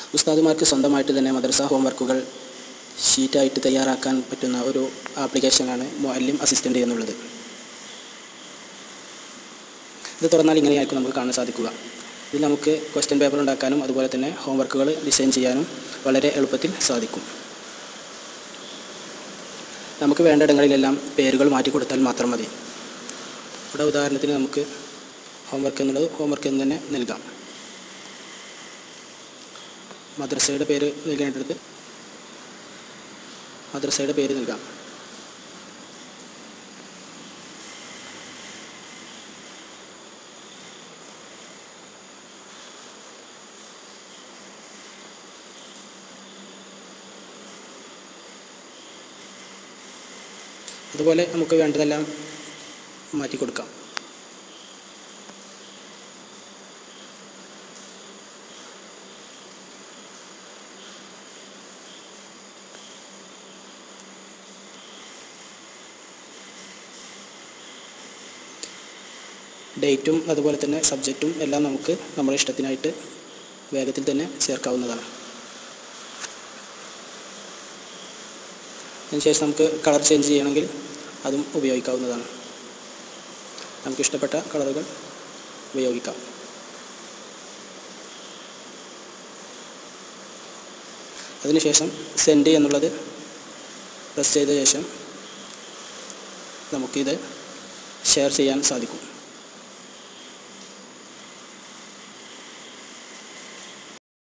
ഉസ്താദുമാർക്ക് സ്വന്തമായിട്ട് തന്നെ മദ്രസ ഹോംവർക്കുകൾ ഷീറ്റായിട്ട് തയ്യാറാക്കാൻ പറ്റുന്ന ഒരു ആപ്ലിക്കേഷനാണ് മുഅല്ലിം അസിസ്റ്റൻ്റ് എന്നുള്ളത് ഇത് തുറന്നാൽ ഇങ്ങനെയായിരിക്കും നമുക്ക് കാണാൻ സാധിക്കുക ഇതിൽ നമുക്ക് ക്വസ്റ്റ്യൻ പേപ്പർ ഉണ്ടാക്കാനും അതുപോലെ തന്നെ ഹോംവർക്കുകൾ ഡിസൈൻ ചെയ്യാനും വളരെ എളുപ്പത്തിൽ സാധിക്കും നമുക്ക് വേണ്ട ഇടങ്ങളിലെല്ലാം പേരുകൾ മാറ്റി കൊടുത്താൽ മാത്രം മതി ഇവിടെ ഉദാഹരണത്തിന് നമുക്ക് ഹോംവർക്ക് എന്നുള്ളത് ഹോംവർക്ക് എന്ന് തന്നെ നൽകാം മദ്രസയുടെ പേര് നൽകേണ്ടത് മദ്രസയുടെ പേര് നൽകാം അതുപോലെ നമുക്ക് വേണ്ടതെല്ലാം മാറ്റി കൊടുക്കാം ഡേറ്റും അതുപോലെ തന്നെ സബ്ജക്റ്റും എല്ലാം നമുക്ക് നമ്മുടെ ഇഷ്ടത്തിനായിട്ട് വേഗത്തിൽ തന്നെ ചേർക്കാവുന്നതാണ് അതിനുശേഷം നമുക്ക് കളർ ചേഞ്ച് ചെയ്യണമെങ്കിൽ അതും ഉപയോഗിക്കാവുന്നതാണ് നമുക്ക് ഇഷ്ടപ്പെട്ട കളറുകൾ ഉപയോഗിക്കാം അതിനുശേഷം സെൻഡ് എന്നുള്ളത് പ്രസ് ചെയ്ത ശേഷം നമുക്കിത് ഷെയർ ചെയ്യാൻ സാധിക്കും